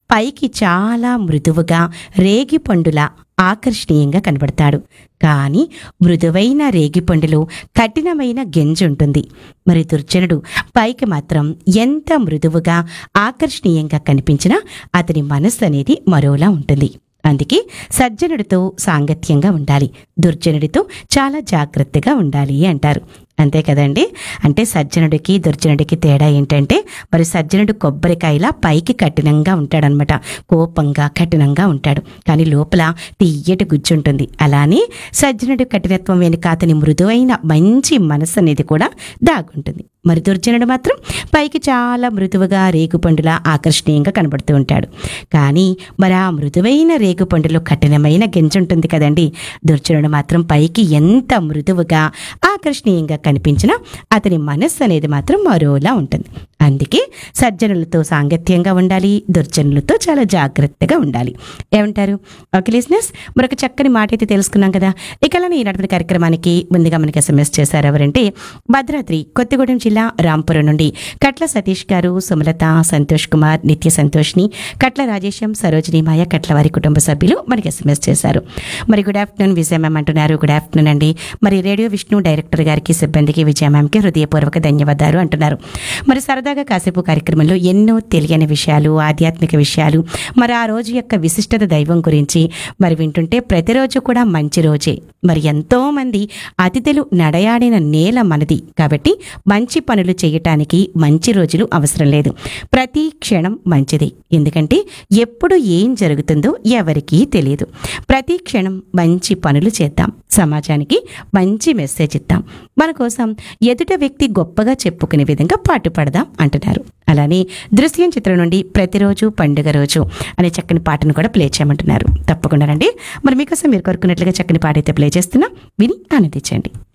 పైకి చాలా మృదువుగా రేగిపండులా ఆకర్షణీయంగా కనబడతాడు కానీ మృదువైన రేగిపండులో కఠినమైన గెంజి ఉంటుంది మరి దుర్జనుడు పైకి మాత్రం ఎంత మృదువుగా ఆకర్షణీయంగా కనిపించినా అతని మనస్సు అనేది మరోలా ఉంటుంది అందుకే సజ్జనుడితో సాంగత్యంగా ఉండాలి దుర్జనుడితో చాలా జాగ్రత్తగా ఉండాలి అంటారు అంతే కదండి అంటే సజ్జనుడికి దుర్జనుడికి తేడా ఏంటంటే మరి సజ్జనుడు కొబ్బరికాయలా పైకి కఠినంగా ఉంటాడనమాట కోపంగా కఠినంగా ఉంటాడు కానీ లోపల తీయటి గుజ్జుంటుంది అలానే సజ్జనుడి కఠినత్వం వెనుక అతని మృదువైన మంచి మనస్సు అనేది కూడా దాగుంటుంది మరి దుర్జనుడు మాత్రం పైకి చాలా మృదువుగా రేగుపండులా ఆకర్షణీయంగా కనబడుతూ ఉంటాడు కానీ మరి ఆ మృదువైన రేగుపండులో కఠినమైన గింజుంటుంది కదండి దుర్జనుడు మాత్రం పైకి ఎంత మృదువుగా ఆకర్షణీయంగా కనిపించినా అతని మనస్సు అనేది మాత్రం మరోలా ఉంటుంది అందుకే సజ్జనులతో సాంగత్యంగా ఉండాలి దుర్జనులతో చాలా జాగ్రత్తగా ఉండాలి ఏమంటారు ఓకే లిసినర్స్ మరొక చక్కని మాట అయితే తెలుసుకున్నాం కదా ఇక అలానే ఈనాటి కార్యక్రమానికి ముందుగా మనకి ఎస్ఎంఎస్ చేశారు ఎవరంటే భద్రాద్రి కొత్తగూడెం జిల్లా రాంపురం నుండి కట్ల సతీష్ గారు సుమలత సంతోష్ కుమార్ నిత్య సంతోష్ని కట్ల రాజేశం సరోజిని మాయ కట్ల వారి కుటుంబ సభ్యులు మనకి ఎస్ఎంఎస్ చేశారు మరి గుడ్ ఆఫ్టర్నూన్ విజయ మ్యామ్ అంటున్నారు గుడ్ ఆఫ్టర్నూన్ అండి మరి రేడియో విష్ణు డైరెక్టర్ గారికి సిబ్బందికి విజయ మ్యామ్కి హృదయపూర్వక ధన్యవాదాలు అంటున్నారు మరి సరదాగా కాసేపు కార్యక్రమంలో ఎన్నో తెలియని విషయాలు ఆధ్యాత్మిక విషయాలు మరి ఆ రోజు యొక్క విశిష్టత దైవం గురించి మరి వింటుంటే ప్రతిరోజు కూడా మంచి రోజే మరి ఎంతో మంది అతిథులు నడయాడిన నేల మనది కాబట్టి మంచి పనులు చేయటానికి మంచి రోజులు అవసరం లేదు ప్రతి క్షణం మంచిది ఎందుకంటే ఎప్పుడు ఏం జరుగుతుందో ఎవరికీ తెలియదు ప్రతి క్షణం మంచి పనులు చేద్దాం సమాజానికి మంచి మెసేజ్ ఇద్దాం మన కోసం ఎదుట వ్యక్తి గొప్పగా చెప్పుకునే విధంగా పాటుపడదాం అంటున్నారు అలానే దృశ్యం చిత్రం నుండి ప్రతిరోజు పండుగ రోజు అనే చక్కని పాటను కూడా ప్లే చేయమంటున్నారు తప్పకుండా రండి మరి మీకోసం మీరు కోరుకున్నట్లుగా చక్కని పాట అయితే ప్లే చేస్తున్నా విని ఆనందించండి